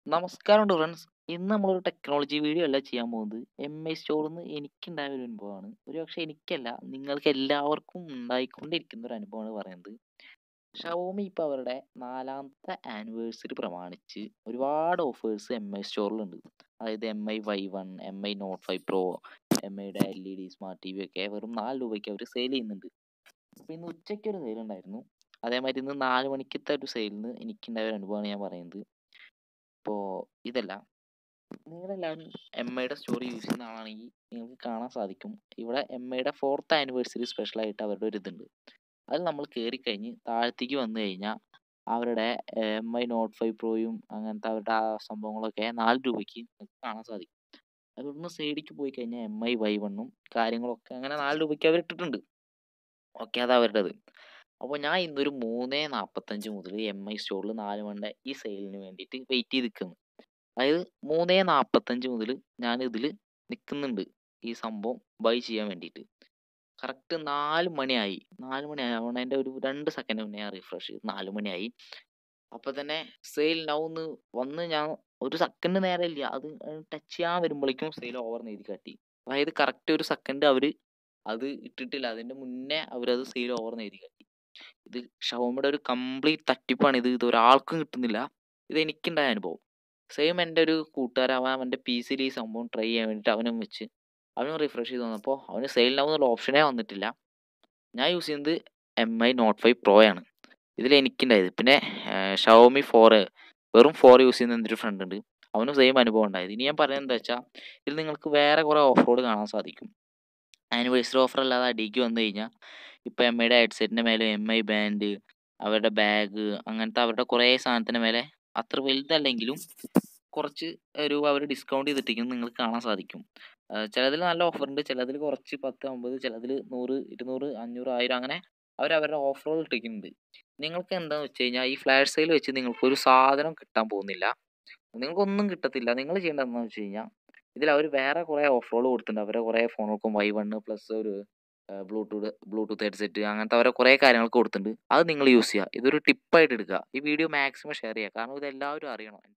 നമസ്കാരമുണ്ട് ഫ്രണ്ട്സ് ഇന്ന് നമ്മളൊരു ടെക്നോളജി വീഡിയോ അല്ല ചെയ്യാൻ പോകുന്നത് എം ഐ സ്റ്റോറിൽ നിന്ന് എനിക്കുണ്ടായ ഒരു അനുഭവമാണ് ഒരു പക്ഷേ എനിക്കല്ല നിങ്ങൾക്ക് എല്ലാവർക്കും ഉണ്ടായിക്കൊണ്ടിരിക്കുന്ന ഒരു അനുഭവമാണ് പറയുന്നത് ഷവോമി ഇപ്പോൾ അവരുടെ നാലാമത്തെ ആനിവേഴ്സറി പ്രമാണിച്ച് ഒരുപാട് ഓഫേഴ്സ് എം ഐ സ്റ്റോറിലുണ്ട് അതായത് M I Y one M I note five pro M ഐയുടെ L E D smart T V ഒക്കെ വെറും നാല് രൂപയ്ക്ക് അവർ സെയിൽ ചെയ്യുന്നുണ്ട് അപ്പോൾ ഇന്ന് ഉച്ചയ്ക്ക് ഒരു സെയിൽ ഉണ്ടായിരുന്നു അതേമാതിരി ഇന്ന് നാല് മണിക്കത്തെ ഒരു സെയിലിൽ നിന്ന് എനിക്കുണ്ടായ ഒരു അനുഭവമാണ് ഞാൻ പറയുന്നത് ഇപ്പോൾ ഇതല്ല നിങ്ങളെല്ലാവരും എം ഐയുടെ സ്റ്റോറി യൂസ് ചെയ്യുന്ന ആളാണെങ്കിൽ നിങ്ങൾക്ക് കാണാൻ സാധിക്കും ഇവിടെ എം ഐയുടെ ഫോർത്ത് ആനിവേഴ്സറി സ്പെഷ്യലായിട്ട് അവരുടെ ഒരു ഇതുണ്ട് അതിൽ നമ്മൾ കയറി കഴിഞ്ഞ് താഴത്തേക്ക് വന്നു കഴിഞ്ഞാൽ അവരുടെ എം ഐ നോട്ട് ഫൈവ് പ്രോയും അങ്ങനത്തെ അവരുടെ ആ സംഭവങ്ങളൊക്കെ നാല് രൂപയ്ക്ക് നിങ്ങൾക്ക് കാണാൻ സാധിക്കും അതൊന്ന് സൈഡിലേക്ക് പോയി കഴിഞ്ഞാൽ എം ഐ വൈ വണ്ണും കാര്യങ്ങളൊക്കെ അങ്ങനെ നാല് രൂപയ്ക്ക് അവർ ഇട്ടിട്ടുണ്ട് ഓക്കെ അത് അവരുടേത് അപ്പോൾ ഞാൻ ഇന്നൊരു മൂന്ന് നാൽപ്പത്തഞ്ച് മുതൽ എം ഐ സ്റ്റോറിൽ നാല് മണിയുടെ ഈ സെയിലിന് വേണ്ടിയിട്ട് വെയിറ്റ് ചെയ്ത് നിൽക്കുന്നു അതായത് മൂന്ന് നാൽപ്പത്തഞ്ച് മുതൽ ഞാൻ ഇതിൽ നിൽക്കുന്നുണ്ട് ഈ സംഭവം ബൈ ചെയ്യാൻ വേണ്ടിയിട്ട് കറക്റ്റ് നാല് മണിയായി നാല് മണി ആവണതിൻ്റെ ഒരു രണ്ട് സെക്കൻഡ് മുന്നേ ഞാൻ റിഫ്രഷ് ചെയ്തു നാല് മണിയായി അപ്പോൾ തന്നെ സെയിൽ നൗന്ന് വന്ന് ഞാൻ ഒരു സെക്കൻഡ് നേരം ഇല്ല അത് ടച്ച് ചെയ്യാൻ വരുമ്പോഴേക്കും സെയിൽ ഓവർ എഴുതി കാട്ടി അതായത് കറക്റ്റ് ഒരു സെക്കൻഡ് അവർ അത് ഇട്ടിട്ടില്ല അതിൻ്റെ മുന്നേ അവരത് സെയിൽ ഓവർ എഴുതി കാട്ടി ഇത് ഷവോമിയുടെ ഒരു കംപ്ലീറ്റ് തട്ടിപ്പാണ് ഇത് ഇത് ഒരാൾക്കും കിട്ടുന്നില്ല ഇത് എനിക്കുണ്ടായ അനുഭവം സെയിം എൻ്റെ ഒരു കൂട്ടുകാരൻ അവൻ അവൻ്റെ പി സിയിൽ ഈ സംഭവം ട്രൈ ചെയ്യാൻ വേണ്ടിയിട്ട് അവനും വെച്ച് അവനും റിഫ്രഷ് ചെയ്ത് വന്നപ്പോൾ അവന് സെയിലിനാവുന്നുള്ള ഓപ്ഷനേ വന്നിട്ടില്ല ഞാൻ യൂസ് ചെയ്യുന്നത് M I note five pro ആണ് ഇതിൽ എനിക്കുണ്ടായത് പിന്നെ ഷവോമി ഫോർ വെറും ഫോർ യൂസ് ചെയ്യുന്ന എൻ്റെ ഒരു ഫ്രണ്ട് ഉണ്ട് അവനും സെയിം അനുഭവം ഉണ്ടായത് ഇനി ഞാൻ പറയുന്നത് എന്താ വെച്ചാൽ ഇതിൽ നിങ്ങൾക്ക് വേറെ കുറേ ഓഫ് റോഡ് കാണാൻ സാധിക്കും ആനിവേഴ്സറി ഓഫർ അല്ലാതെ അടിക്ക് വന്നു കഴിഞ്ഞാൽ ഇപ്പോൾ എം ഐയുടെ ഹെഡ്സെറ്റിൻ്റെ മേലെ എം ഐ ബാൻഡ് അവരുടെ ബാഗ് അങ്ങനത്തെ അവരുടെ കുറേ സാധനത്തിന് മേലെ അത്ര വലുതല്ലെങ്കിലും കുറച്ച് രൂപ അവർ ഡിസ്കൗണ്ട് ചെയ്തിട്ടിരിക്കുന്നത് നിങ്ങൾക്ക് കാണാൻ സാധിക്കും ചിലതിൽ നല്ല ഓഫർ ഉണ്ട് ചിലതിൽ കുറച്ച് പത്ത് അമ്പത് ചിലതിൽ നൂറ് ഇരുന്നൂറ് അഞ്ഞൂറ് ആയിരം അങ്ങനെ അവർ അവരുടെ ഓഫറുകൾ ഇട്ടിരിക്കുന്നുണ്ട് നിങ്ങൾക്ക് എന്താണെന്ന് വെച്ച് കഴിഞ്ഞാൽ ഈ ഫ്ലാഷ് സെയിൽ വെച്ച് നിങ്ങൾക്ക് ഒരു സാധനം കിട്ടാൻ പോകുന്നില്ല നിങ്ങൾക്കൊന്നും കിട്ടത്തില്ല നിങ്ങൾ ചെയ്യേണ്ടത് എന്താണെന്ന് വെച്ച് കഴിഞ്ഞാൽ ഇതിൽ അവർ വേറെ കുറേ ഓഫറുകൾ കൊടുത്തിട്ടുണ്ട് അവരെ കുറേ ഫോണുകൾക്കും വൈ വണ്ണ് പ്ലസ് ഒരു ബ്ലൂടൂത്ത് ബ്ലൂടൂത്ത് ഹെഡ്സെറ്റ് അങ്ങനത്തെ അവരെ കുറേ കാര്യങ്ങൾക്ക് കൊടുത്തിട്ടുണ്ട് അത് നിങ്ങൾ യൂസ് ചെയ്യുക ഇതൊരു ടിപ്പായിട്ട് എടുക്കുക ഈ വീഡിയോ മാക്സിമം ഷെയർ ചെയ്യുക കാരണം ഇത് എല്ലാവരും അറിയണം